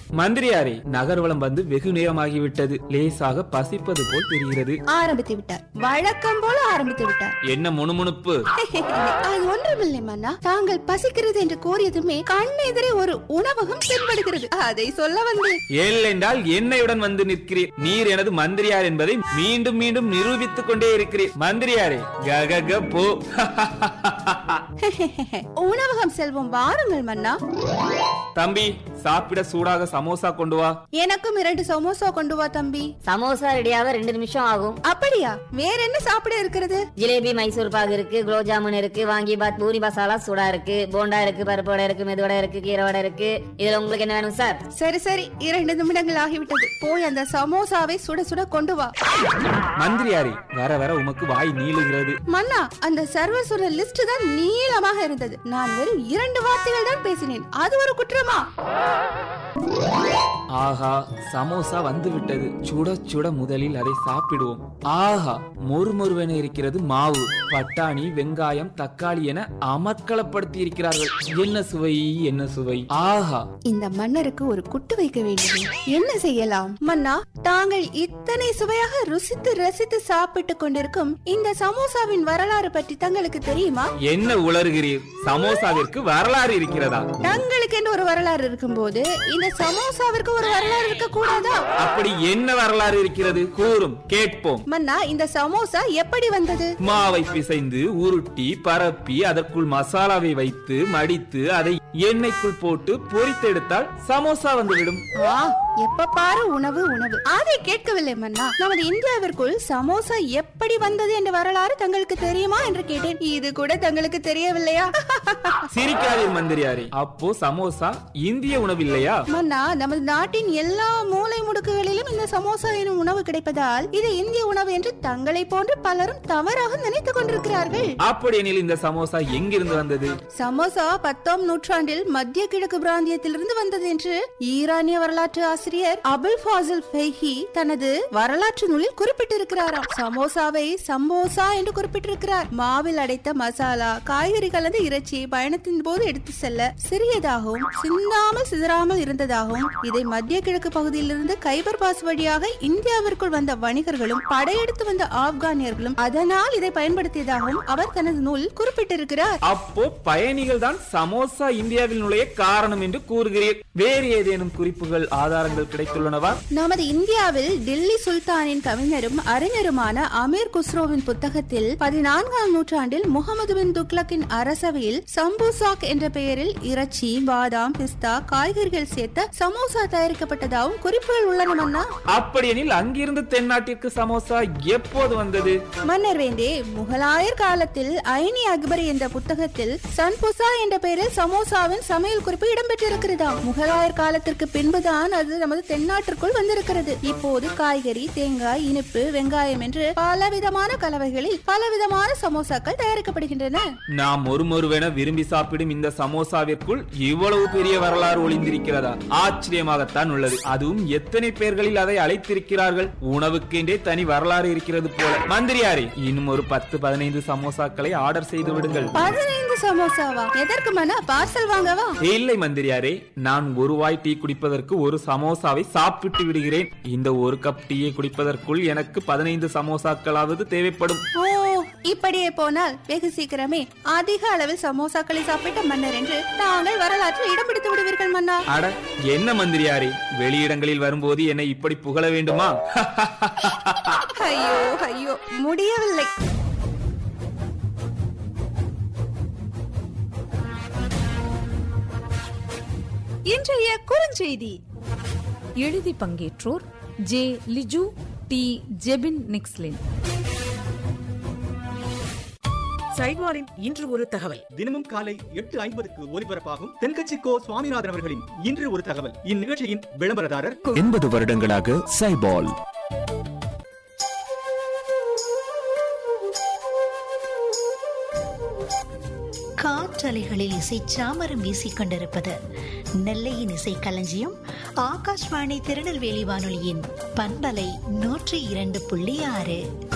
மந்திரியாரே நகர்வலம் வந்து வெகு நேரமாகிவிட்டது லேசாக பசிப்பது போல் தெரிகிறது ஆரம்பித்து விட்டார் வழக்கம் போல ஆரம்பித்து விட்டார் என்ன முணுமுணுப்பு அது ஒன்றுமில்லை மன்னா தாங்கள் பசிக்கிறது என்று கூறியதுமே கண்ணெதிரே ஒரு உணவகம் தென்படுகிறது அதை சொல்ல வந்தேன் ஏனென்றால் என்னையுடன் வந்து நிற்கிறீர் நீர் எனது மந்திரியார் என்பதை மீண்டும் மீண்டும் நிரூபித்துக் கொண்டே இருக்கிறீர் மந்திரியாரே ககக போ உணவகம் செல்வோம் வாருங்கள் மன்னா தம்பி சாப்பிட சூடாக சமோசா கொண்டு வா எனக்கும் இரண்டு சமோசா கொண்டு வா தம்பி சமோசா ரெடியாக ரெண்டு நிமிஷம் ஆகும் அப்படியா வேற என்ன சாப்பிட இருக்கிறது ஜிலேபி மைசூர் பாகு இருக்கு குலோப் ஜாமுன் இருக்கு வாங்கி பாத் பூரி மசாலா சூடா இருக்கு போண்டா இருக்கு பருப்பு வடை இருக்கு மெது வடை இருக்கு கீரை வடை இருக்கு இதுல உங்களுக்கு என்ன வேணும் சார் சரி சரி இரண்டு நிமிடங்கள் ஆகிவிட்டது போய் அந்த சமோசாவை சுட சுட கொண்டு வா மந்திரியாரே வர வர உமக்கு வாய் நீளுகிறது மன்னா அந்த சர்வர் சொன்ன லிஸ்ட் தான் நீளமாக இருந்தது நான் வெறும் இரண்டு வார்த்தைகள் தான் பேசினேன் அது ஒரு குற்றமா ஆஹா சமோசா வந்து விட்டது சுட சுட முதலில் அதை சாப்பிடுவோம் ஆஹா மொறுமொறுவென இருக்கிறது மாவு பட்டாணி வெங்காயம் தக்காளி என அமர்க்களப்படுத்தி இருக்கிறார்கள் என்ன சுவை என்ன சுவை ஆஹா இந்த மன்னருக்கு ஒரு குட்டு வைக்க வேண்டுமே என்ன செய்யலாம் மன்னா தாங்கள் இத்தனை சுவையாக ருசித்து ரசித்து சாப்பிட்டுக் கொண்டிருக்கும் இந்த சமோசாவின் வரலாறு பற்றி தங்களுக்கு தெரியுமா என்ன உளறுகிறீர் சமோசாவிற்கு வரலாறு இருக்கிறதா தங்களுக்கு என்று ஒரு வரலாறு இருக்கும்போது இந்த சமோசாவிற்கு ஒரு வரலாறு இருக்க கூடாதா அப்படி என்ன வரலாறு இருக்கிறது கூறும் கேட்போம் மன்னா இந்த சமோசா எப்படி வந்தது மாவை பிசைந்து உருட்டி பரப்பி அதற்குள் மசாலாவை வைத்து மடித்து அதை எண்ணெய்க்குள் போட்டு பொரித்தெடுத்தால் சமோசா வந்துவிடும் ஆ எப்ப பாரு உணவு உணவு அதை கேட்கவில்லை மன்னா நமது இந்தியாவிற்குள் சமோசா எப்படி வந்தது என்ற வரலாறு தங்களுக்கு தெரியுமா என்று கேட்டேன் இது கூட தங்களுக்கு தெரியவில்லையா சிரிக்காதீர் மந்திரியாரே அப்போ சமோசா இந்திய உணவில்லையா மன்னா நமது நாட்டின் எல்லா மூலை முடுக்குகளிலும் இந்த சமோசா எனும் உணவு கிடைப்பதால் இது இந்திய உணவு என்று தங்களை போன்று பலரும் தவறாக நினைத்துக் கொண்டிருக்கிறார்கள் அப்படியெனில் இந்த சமோசா எங்கிருந்து வந்தது சமோசா பத்தாம் நூற்றாண்டில் மத்திய கிழக்கு பிராந்தியத்திலிருந்து வந்தது என்று ஈரானிய வரலாற்று ஆசிரியர் அபுல் ஃபாசில் ஃபெய்ஹி தனது வரலாற்று நூலில் குறிப்பிட்டிருக்கிறாராம் சமோசாவை சம்போசா என்று குறிப்பிட்டிருக்கிறார் மாவில் அடைத்த மசாலா காய்கறி கலந்த இறைச்சி பயணத்தின் போது எடுத்து செல்ல சிறியதாகவும் சிந்தாமல் சிதறாமல் இருந்ததாகவும் இதை மத்திய கிழக்கு பகுதியிலிருந்து கைபர் பாஸ் வழியாக இந்தியாவிற்குள் வந்த வணிகர்களும் படையெடுத்து வந்த ஆப்கானியர்களும் அதனால் இதை பயன்படுத்தியதாகவும் அவர் தனது நூலில் குறிப்பிட்டிருக்கிறார் அப்போ பயணிகள் தான் சமோசா இந்தியாவில் நுழைய காரணம் என்று கூறுகிறீர் வேறு ஏதேனும் குறிப்புகள் ஆதாரங்கள் கிடைத்துள்ளனவா நமது இந்தியாவில் டில்லி சுல்தானின் கவிஞரும் அறிஞருமான அமீர் குஸ்ரோவின் புத்தகத்தில் பதினான்காம் நூற்றாண்டில் முகமது பின் துக்ளக்கின் அரசவையில் சம்பூசாக் என்ற பெயரில் இறைச்சி பாதாம் பிஸ்தா காய்கறிகள் சேர்த்த சமோசா தயாரிக்கப்பட்டதாகவும் குறிப்புகள் உள்ளன மன்னா அப்படியெனில் அங்கிருந்து தென்னாட்டிற்கு சமோசா எப்போது வந்தது மன்னர் வேந்தே முகலாயர் காலத்தில் ஐனி அக்பர் என்ற புத்தகத்தில் சன்புசா என்ற பெயரில் சமோசாவின் சமையல் குறிப்பு இடம்பெற்றிருக்கிறதாம் முகலாயர் காலத்திற்கு பின்புதான் அது நமது தென்னாட்டிற்குள் வந்திருக்கிறது இப்போது காய்கறி தேங்காய் இனிப்பு வெங்காயம் என்று பலவிதமான கலவைகளில் பலவிதமான சமோசாக்கள் தயாரிக்கப்படுகின்றன நாம் ஒருமொருவென விரும்பி சாப்பிடும் இந்த சமோசாவிற்குள் இவ்வளவு பெரிய வரலாறு ஒளிந்திருக்கிறதா ஆச்சரியமாகத்தான் உள்ளது அதுவும் எத்தனை பேர்களில் அதை அழைத்திருக்கிறார்கள் உணவுக்கென்றே தனி வரலாறு இருக்கிறது போல மந்திரியாரே இன்னும் ஒரு பத்து பதினைந்து சமோசாக்களை ஆர்டர் செய்து விடுங்கள் பதினைந்து சமோசாவா எதற்கு மன்னா பார்சல் வாங்கவா இல்லை மந்திரியாரே நான் ஒரு வாய் டீ குடிப்பதற்கு ஒரு சமோசாவை சாப்பிட்டு விடுகிறேன் இந்த ஒரு கப் டீயை குடிப்பதற்குள் எனக்கு பதினைந்து சமோசாக்களாவது தேவைப்படும் ஓ இப்படியே போனால் வெகு சீக்கிரமே அதிக அளவில் சமோசாக்களை சாப்பிட்ட மன்னர் என்று தாங்கள் வரலாற்றில் இடம் பிடித்து விடுவீர்கள் மன்னா அட என்ன மந்திரியாரே வெளியிடங்களில் வரும்போது என்னை இப்படி புகழ வேண்டுமா ஐயோ ஐயோ முடியவில்லை இன்றைய குறுஞ்செய்தி எழுதி பங்கேற்றோர் ஜே லிஜு டி ஜெபின் நிக்ஸ்லின் சைட்வாரின் இன்று ஒரு தகவல் தினமும் காலை எட்டு ஐம்பதுக்கு ஒலிபரப்பாகும் தென்கட்சி கோ சுவாமிநாதன் அவர்களின் இன்று ஒரு தகவல் இந்நிகழ்ச்சியின் விளம்பரதாரர் எண்பது வருடங்களாக சைபால் காற்றலைகளில் இசை சாமரம் வீசிக் கொண்டிருப்பது நெல்லையின் இசை களஞ்சியம் ஆகாஷ்வாணி திருநெல்வேலி வானொலியின் பண்பலை நூற்றி இரண்டு புள்ளி ஆறு